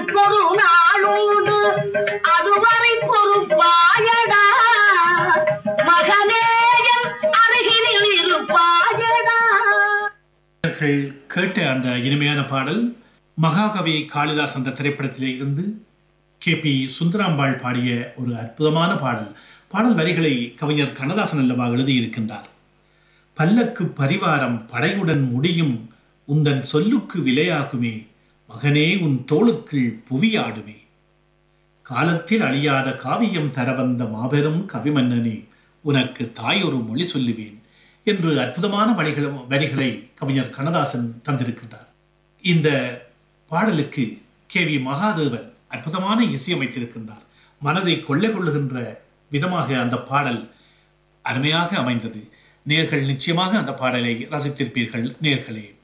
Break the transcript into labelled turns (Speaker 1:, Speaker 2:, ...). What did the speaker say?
Speaker 1: உனக்கொரு நாளுண்டு அதுவரை பொறுப்பாயடா மகனேயன் அருகினில் இருப்பாயடா
Speaker 2: நேயர்கள் கேட்ட அந்த இனிமையான பாடல் மகாகவி காளிதாஸ் என்ற திரைப்படத்திலே இருந்து கே பி சுந்தராம்பாள் பாடிய ஒரு அற்புதமான பாடல் பாடல் வரிகளை கவிஞர் கண்ணதாசன் அல்லவா எழுதியிருக்கின்றார் பல்லக்கு பரிவாரம் படையுடன் முடியும் உந்தன் சொல்லுக்கு விலையாகுமே மகனே உன் தோளுக்குள் புவியாடுமே காலத்தில் அழியாத காவியம் தர வந்த மாபெரும் கவிமன்னனே உனக்கு தாயொரு மொழி சொல்லுவேன் என்று அற்புதமான வழிகள் வரிகளை கவிஞர் கண்ணதாசன் தந்திருக்கின்றார் இந்த பாடலுக்கு கே வி மகாதேவன் அற்புதமான இசையமைத்திருக்கின்றார் மனதை கொள்ளை கொள்ளுகின்ற விதமாக அந்த பாடல் அருமையாக அமைந்தது நேர்கள் நிச்சயமாக அந்த பாடலை ரசித்திருப்பீர்கள் நேர்களே